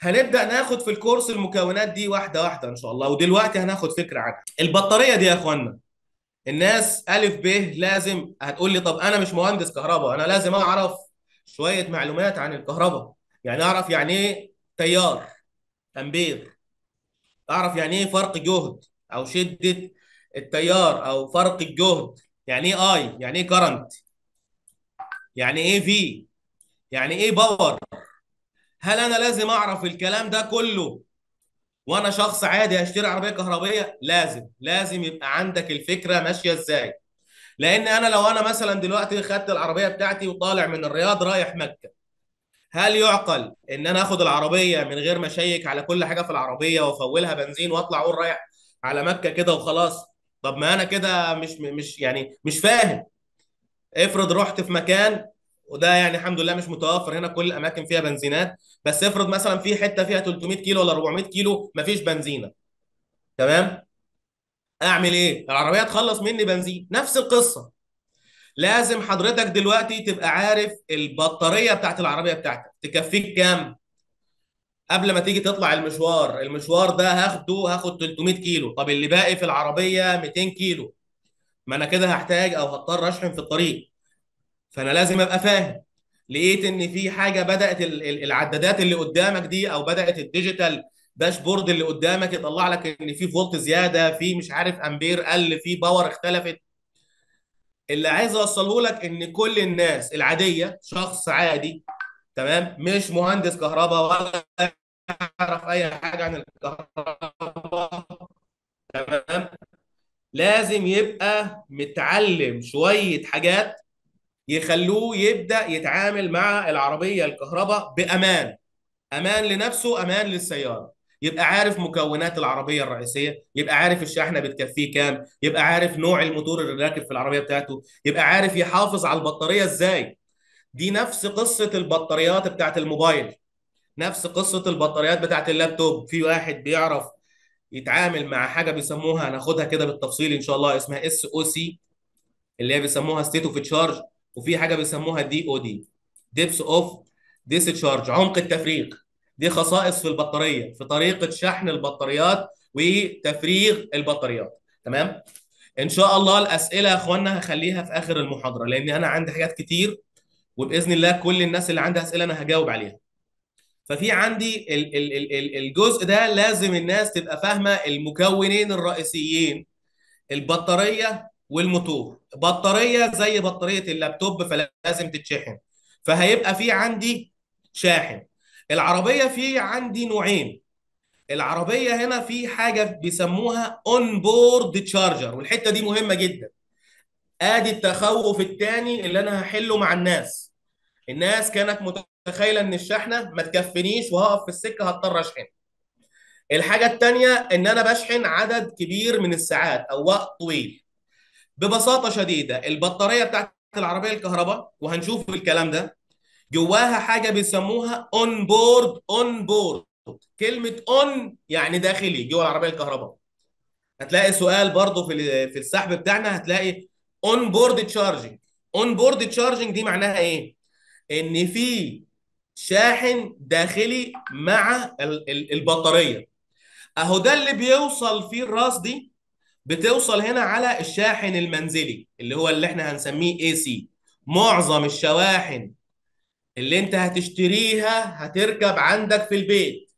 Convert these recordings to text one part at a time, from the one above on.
هنبدأ ناخد في الكورس المكونات دي واحدة واحدة إن شاء الله ودلوقتي هناخد فكرة عنها البطارية دي يا إخوانا الناس ألف ب لازم هتقول لي طب أنا مش مهندس كهرباء أنا لازم أعرف شوية معلومات عن الكهرباء يعني أعرف يعني إيه تيار أمبير أعرف يعني إيه فرق جهد أو شدة التيار أو فرق الجهد يعني إيه أي يعني إيه كرنت يعني إيه في يعني إيه باور هل انا لازم اعرف الكلام ده كله وانا شخص عادي هشتري عربيه كهربائيه لازم لازم يبقى عندك الفكره ماشيه ازاي لان انا لو انا مثلا دلوقتي خدت العربيه بتاعتي وطالع من الرياض رايح مكه هل يعقل ان انا اخد العربيه من غير ما اشيك على كل حاجه في العربيه وافولها بنزين واطلع اقول رايح على مكه كده وخلاص طب ما انا كده مش مش يعني مش فاهم افرض رحت في مكان وده يعني الحمد لله مش متوفر هنا كل الاماكن فيها بنزينات بس افرض مثلا في حته فيها 300 كيلو ولا 400 كيلو مفيش بنزينه تمام اعمل ايه العربيه تخلص مني بنزين نفس القصه لازم حضرتك دلوقتي تبقى عارف البطاريه بتاعت العربيه بتاعتك تكفيك كام قبل ما تيجي تطلع المشوار المشوار ده هاخده هاخد 300 كيلو طب اللي باقي في العربيه 200 كيلو ما انا كده هحتاج او هضطر اشحن في الطريق فانا لازم ابقى فاهم لقيت ان في حاجه بدات العدادات اللي قدامك دي او بدات الديجيتال داشبورد اللي قدامك يطلع لك ان في فولت زياده في مش عارف امبير قل في باور اختلفت اللي عايز اوصله لك ان كل الناس العاديه شخص عادي تمام مش مهندس كهرباء ولا يعرف اي حاجه عن الكهرباء تمام لازم يبقى متعلم شويه حاجات يخلوه يبدا يتعامل مع العربيه الكهرباء بامان امان لنفسه امان للسياره يبقى عارف مكونات العربيه الرئيسيه يبقى عارف الشحنه بتكفيه كام يبقى عارف نوع الموتور اللي راكب في العربيه بتاعته يبقى عارف يحافظ على البطاريه ازاي دي نفس قصه البطاريات بتاعت الموبايل نفس قصه البطاريات بتاعت اللابتوب في واحد بيعرف يتعامل مع حاجه بيسموها هناخدها كده بالتفصيل ان شاء الله اسمها اس او سي اللي هي بيسموها ستيت اوف تشارج وفي حاجه بيسموها دي او دي ديبس اوف ديسشارج عمق التفريغ دي خصائص في البطاريه في طريقه شحن البطاريات وتفريغ البطاريات تمام ان شاء الله الاسئله يا اخوانا هخليها في اخر المحاضره لان انا عندي حاجات كتير وباذن الله كل الناس اللي عندها اسئله انا هجاوب عليها ففي عندي ال ال ال الجزء ده لازم الناس تبقى فاهمه المكونين الرئيسيين البطاريه والموتور بطاريه زي بطاريه اللابتوب فلازم تتشحن فهيبقى في عندي شاحن العربيه في عندي نوعين العربيه هنا في حاجه بيسموها اون بورد تشارجر والحته دي مهمه جدا ادي التخوف الثاني اللي انا هحله مع الناس الناس كانت متخيله ان الشحنه ما تكفنيش وهقف في السكه هضطر اشحن الحاجه الثانيه ان انا بشحن عدد كبير من الساعات او وقت طويل ببساطه شديده البطاريه بتاعت العربيه الكهرباء وهنشوف الكلام ده جواها حاجه بيسموها اون بورد اون بورد كلمه اون يعني داخلي جوه العربيه الكهرباء هتلاقي سؤال برضو في في السحب بتاعنا هتلاقي اون بورد تشارجنج اون بورد تشارجنج دي معناها ايه ان في شاحن داخلي مع البطاريه اهو ده اللي بيوصل فيه الراس دي بتوصل هنا على الشاحن المنزلي اللي هو اللي احنا هنسميه اي سي معظم الشواحن اللي انت هتشتريها هتركب عندك في البيت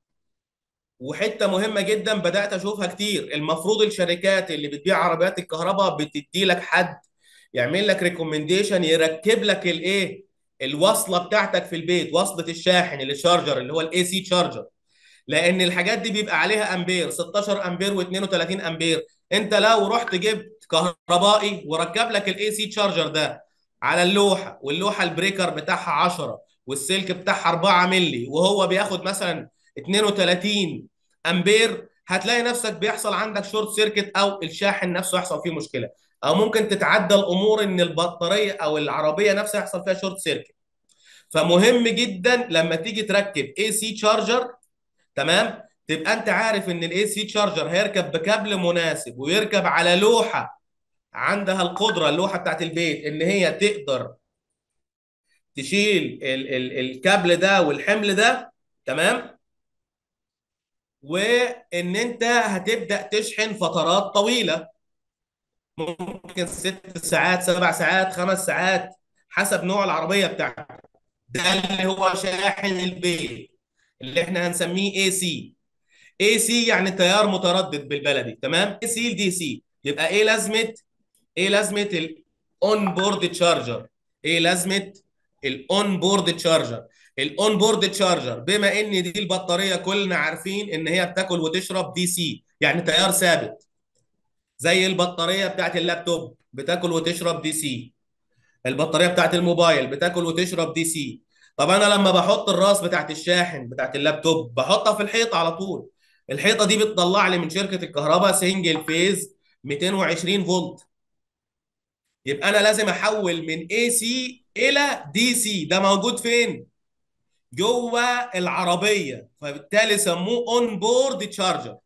وحته مهمه جدا بدات اشوفها كتير المفروض الشركات اللي بتبيع عربيات الكهرباء بتدي لك حد يعمل لك ريكومنديشن يركب لك الايه الوصله بتاعتك في البيت وصله الشاحن الشارجر اللي هو الاي سي تشارجر لان الحاجات دي بيبقى عليها امبير 16 امبير و32 امبير انت لو رحت جبت كهربائي وركب لك الاي سي تشارجر ده على اللوحه واللوحه البريكر بتاعها 10 والسلك بتاعها 4 مللي وهو بياخد مثلا 32 امبير هتلاقي نفسك بيحصل عندك شورت سيركت او الشاحن نفسه يحصل فيه مشكله او ممكن تتعدى الامور ان البطاريه او العربيه نفسها يحصل فيها شورت سيركت فمهم جدا لما تيجي تركب اي سي تشارجر تمام تبقى انت عارف ان الاي سي تشارجر هيركب بكابل مناسب ويركب على لوحه عندها القدره اللوحه بتاعت البيت ان هي تقدر تشيل ال ال الكابل ده والحمل ده تمام وان انت هتبدا تشحن فترات طويله ممكن ست ساعات سبع ساعات خمس ساعات حسب نوع العربيه بتاعتك ده اللي هو شاحن البيت اللي احنا هنسميه اي سي اي سي يعني تيار متردد بالبلدي تمام اي سي دي سي يبقى ايه لازمه ايه لازمه الاون بورد تشارجر ايه لازمه الاون بورد تشارجر الاون بورد تشارجر بما ان دي البطاريه كلنا عارفين ان هي بتاكل وتشرب دي سي يعني تيار ثابت زي البطاريه بتاعت اللابتوب بتاكل وتشرب دي سي البطاريه بتاعت الموبايل بتاكل وتشرب دي سي طب انا لما بحط الراس بتاعت الشاحن بتاعت اللابتوب بحطها في الحيطه على طول الحيطه دي بتطلع لي من شركه الكهرباء سنجل فيز 220 فولت يبقى انا لازم احول من اي سي الى دي سي ده موجود فين جوه العربيه فبالتالي سموه اون بورد تشارجر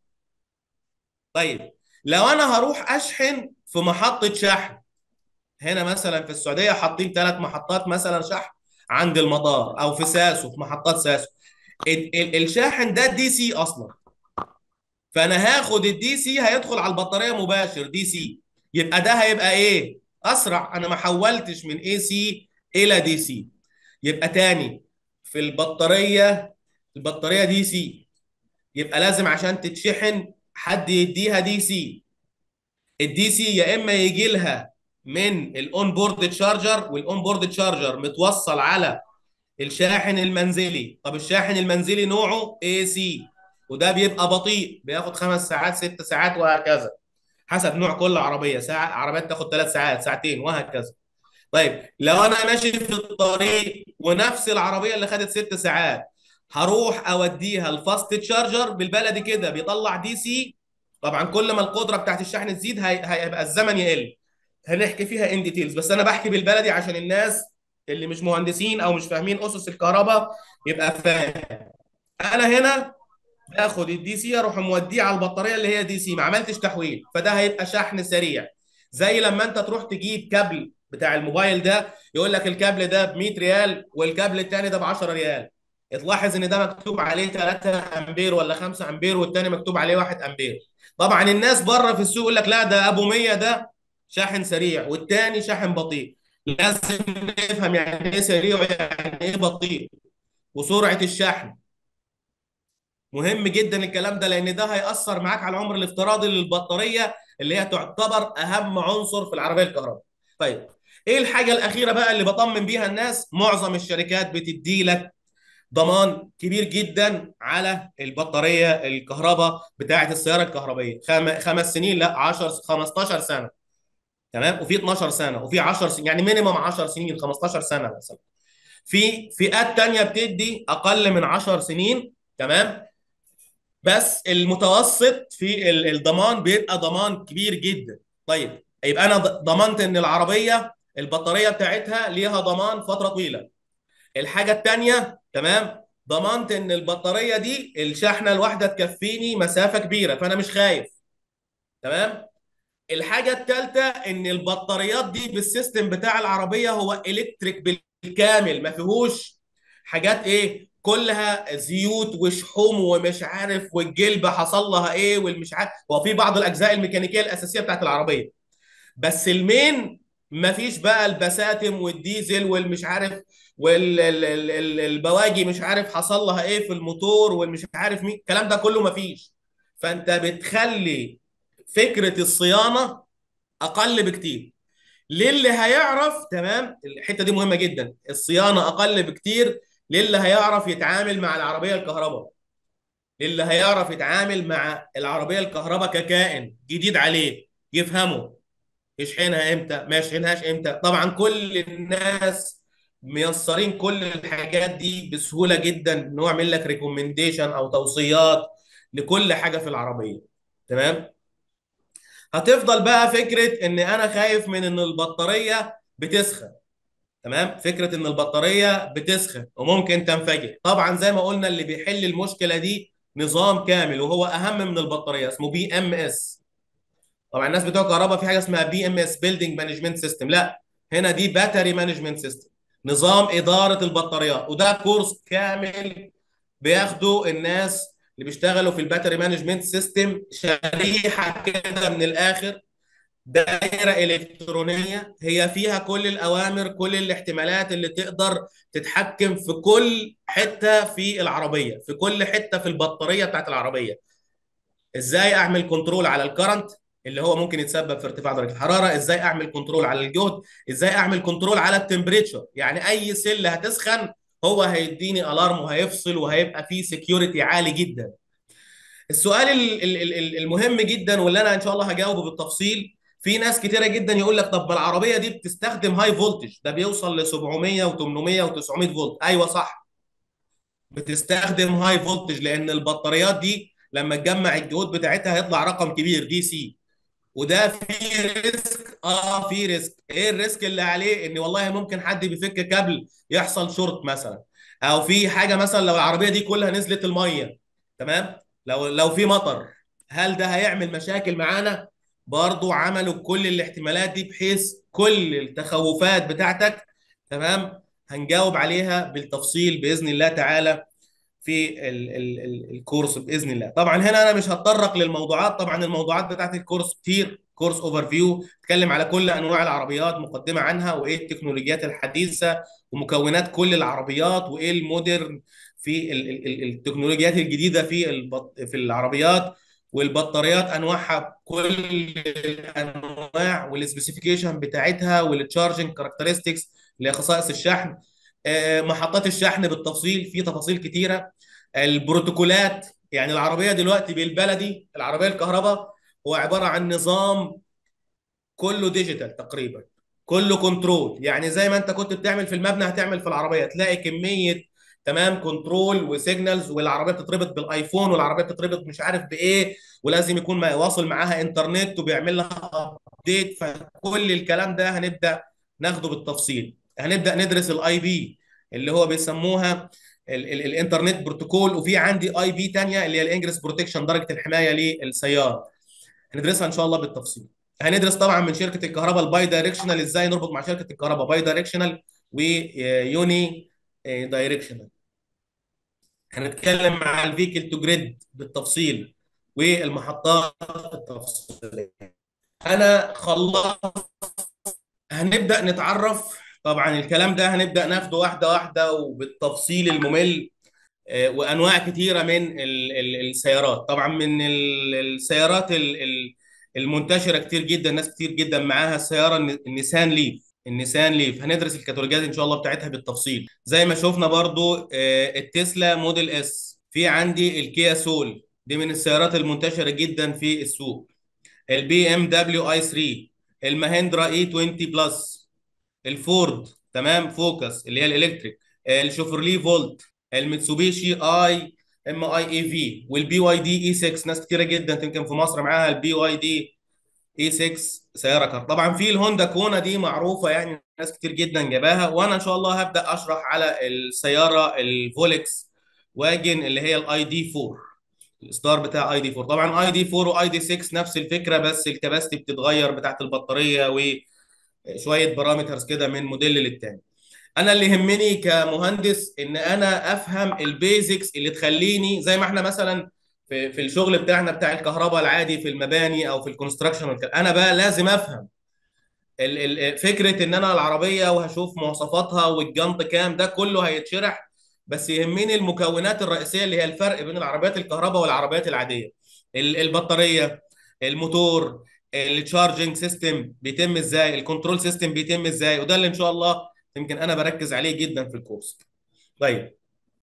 طيب لو انا هروح اشحن في محطه شحن هنا مثلا في السعوديه حاطين ثلاث محطات مثلا شحن عند المطار او في ساسو في محطات ساسو ال- ال- الشاحن ده دي سي اصلا فانا هاخد الدي سي هيدخل على البطاريه مباشر دي سي يبقى ده هيبقى ايه اسرع انا ما حولتش من اي سي الى دي سي يبقى تاني في البطاريه البطاريه دي سي يبقى لازم عشان تتشحن حد يديها دي سي الدي سي يا اما يجي لها من الاون بورد تشارجر والاون بورد تشارجر متوصل على الشاحن المنزلي طب الشاحن المنزلي نوعه اي سي وده بيبقى بطيء بياخد خمس ساعات ست ساعات وهكذا حسب نوع كل عربيه ساعه عربيات تاخد ثلاث ساعات ساعتين وهكذا طيب لو انا ماشي في الطريق ونفس العربيه اللي خدت ست ساعات هروح اوديها الفاست تشارجر بالبلدي كده بيطلع دي سي طبعا كل ما القدره بتاعت الشحن تزيد هي- هيبقى الزمن يقل هنحكي فيها ان ديتيلز بس انا بحكي بالبلدي عشان الناس اللي مش مهندسين او مش فاهمين اسس الكهرباء يبقى فاهم انا هنا باخد الدي سي اروح موديه على البطاريه اللي هي دي سي ما عملتش تحويل فده هيبقى شحن سريع زي لما انت تروح تجيب كابل بتاع الموبايل ده يقول لك الكابل ده ب 100 ريال والكابل الثاني ده ب 10 ريال تلاحظ ان ده مكتوب عليه 3 امبير ولا 5 امبير والثاني مكتوب عليه 1 امبير طبعا الناس بره في السوق يقول لك لا ده ابو 100 ده شاحن سريع والثاني شاحن بطيء لازم نفهم يعني ايه سريع ويعني ايه بطيء وسرعه الشحن مهم جدا الكلام ده لان ده هيأثر معاك على العمر الافتراضي للبطاريه اللي هي تعتبر اهم عنصر في العربيه الكهرباء. طيب ايه الحاجه الاخيره بقى اللي بطمن بيها الناس؟ معظم الشركات بتدي لك ضمان كبير جدا على البطاريه الكهرباء بتاعه السياره الكهربائيه خم... خمس سنين لا 10 15 سنه تمام وفي 12 سنه وفي 10 سنين يعني مينيمم 10 سنين 15 سنه مثلا في فئات تانية بتدي اقل من 10 سنين تمام بس المتوسط في ال- الضمان بيبقى ضمان كبير جدا طيب يبقى انا ض- ضمنت ان العربيه البطاريه بتاعتها ليها ضمان فتره طويله الحاجه الثانيه تمام ضمنت ان البطاريه دي الشحنه الواحده تكفيني مسافه كبيره فانا مش خايف تمام الحاجه الثالثه ان البطاريات دي بالسيستم بتاع العربيه هو الكتريك بالكامل ما فيهوش حاجات ايه كلها زيوت وشحوم ومش عارف والجلب حصل لها ايه والمش عارف هو في بعض الاجزاء الميكانيكيه الاساسيه بتاعت العربيه بس المين ما فيش بقى البساتم والديزل والمش عارف والبواجي مش عارف حصل لها ايه في الموتور والمش عارف مين الكلام ده كله ما فيش فانت بتخلي فكره الصيانه اقل بكتير للي هيعرف تمام الحته دي مهمه جدا الصيانه اقل بكتير للي هيعرف يتعامل مع العربيه الكهرباء للي هيعرف يتعامل مع العربيه الكهرباء ككائن جديد عليه يفهمه يشحنها امتى ما يشحنهاش امتى طبعا كل الناس ميسرين كل الحاجات دي بسهوله جدا انه يعمل لك ريكومنديشن او توصيات لكل حاجه في العربيه تمام هتفضل بقى فكره ان انا خايف من ان البطاريه بتسخن تمام فكره ان البطاريه بتسخن وممكن تنفجر طبعا زي ما قلنا اللي بيحل المشكله دي نظام كامل وهو اهم من البطاريه اسمه بي ام اس طبعا الناس بتوع كهرباء في حاجه اسمها بي ام اس بيلدينج مانجمنت سيستم لا هنا دي باتري مانجمنت سيستم نظام اداره البطاريات وده كورس كامل بياخده الناس اللي بيشتغلوا في الباتري مانجمنت سيستم شريحه كده من الاخر دائره الكترونيه هي فيها كل الاوامر كل الاحتمالات اللي تقدر تتحكم في كل حته في العربيه في كل حته في البطاريه بتاعت العربيه ازاي اعمل كنترول على الكرنت اللي هو ممكن يتسبب في ارتفاع درجه الحراره ازاي اعمل كنترول على الجهد ازاي اعمل كنترول على التمبريتشر يعني اي سل هتسخن هو هيديني الارم وهيفصل وهيبقى فيه سكيورتي عالي جدا السؤال ال- ال- ال- المهم جدا واللي انا ان شاء الله هجاوبه بالتفصيل في ناس كتيره جدا يقول لك طب ما العربيه دي بتستخدم هاي فولتج ده بيوصل ل 700 و800 و900 فولت ايوه صح بتستخدم هاي فولتج لان البطاريات دي لما تجمع الجهود بتاعتها هيطلع رقم كبير دي سي وده في ريسك اه في ريسك ايه الريسك اللي عليه ان والله ممكن حد بيفك كابل يحصل شورت مثلا او في حاجه مثلا لو العربيه دي كلها نزلت الميه تمام لو لو في مطر هل ده هيعمل مشاكل معانا برضو عملوا كل الاحتمالات دي بحيث كل التخوفات بتاعتك تمام هنجاوب عليها بالتفصيل باذن الله تعالى في ال ال ال الكورس باذن الله طبعا هنا انا مش هتطرق للموضوعات طبعا الموضوعات بتاعت الكورس كتير كورس اوفر فيو اتكلم على كل انواع العربيات مقدمه عنها وايه التكنولوجيات الحديثه ومكونات كل العربيات وايه المودرن في ال ال ال التكنولوجيات الجديده في البط في العربيات والبطاريات انواعها كل الانواع والسبيسيفيكيشن بتاعتها والتشارجنج كاركترستكس اللي هي خصائص الشحن آه، محطات الشحن بالتفصيل في تفاصيل كتيره البروتوكولات يعني العربيه دلوقتي بالبلدي العربيه الكهرباء هو عباره عن نظام كله ديجيتال تقريبا كله كنترول يعني زي ما انت كنت بتعمل في المبنى هتعمل في العربيه تلاقي كميه تمام كنترول وسيجنالز والعربيه بتتربط بالايفون والعربيه بتتربط مش عارف بايه ولازم يكون ما واصل معاها انترنت وبيعمل لها ابديت فكل الكلام ده هنبدا ناخده بالتفصيل هنبدا ندرس الاي بي اللي هو بيسموها ال ال الانترنت بروتوكول وفي عندي اي بي ثانيه اللي هي الانجريس بروتكشن درجه الحمايه للسياره هندرسها ان شاء الله بالتفصيل هندرس طبعا من شركه الكهرباء الباي دايركشنال ازاي نربط مع شركه الكهرباء باي دايركشنال ويوني دايركشنال هنتكلم مع الفيكل تو جريد بالتفصيل والمحطات التفصيليه انا خلصت هنبدا نتعرف طبعا الكلام ده هنبدا ناخده واحده واحده وبالتفصيل الممل آه، وانواع كتيره من ال- ال- السيارات طبعا من ال- السيارات ال- ال- المنتشره كتير جدا ناس كتير جدا معاها السياره الن- النيسان ليف النيسان ليف هندرس الكاتالوجات ان شاء الله بتاعتها بالتفصيل زي ما شفنا برضو آه، التسلا موديل اس في عندي الكيا سول دي من السيارات المنتشره جدا في السوق البي ام دبليو اي 3 المهندرا اي 20 بلس الفورد تمام فوكس اللي هي الالكتريك الشوفرلي فولت الميتسوبيشي اي ام اي اي في والبي واي دي اي 6 ناس كتيره جدا يمكن في مصر معاها البي واي دي اي 6 سياره كار طبعا في الهوندا كونا دي معروفه يعني ناس كتير جدا جاباها وانا ان شاء الله هبدا اشرح على السياره الفولكس واجن اللي هي الاي دي 4 الاصدار بتاع اي دي 4 طبعا اي دي 4 واي دي 6 نفس الفكره بس الكباستي بتتغير بتاعت البطاريه وشويه بارامترز كده من موديل للتاني انا اللي يهمني كمهندس ان انا افهم البيزكس اللي تخليني زي ما احنا مثلا في في الشغل بتاعنا بتاع الكهرباء العادي في المباني او في الكونستراكشن انا بقى لازم افهم ال- ال- فكره ان انا العربيه وهشوف مواصفاتها والجنط كام ده كله هيتشرح بس يهمني المكونات الرئيسيه اللي هي الفرق بين العربيات الكهرباء والعربيات العاديه ال- البطاريه الموتور التشارجنج سيستم بيتم ازاي الكنترول سيستم بيتم ازاي وده اللي ان شاء الله يمكن انا بركز عليه جدا في الكورس طيب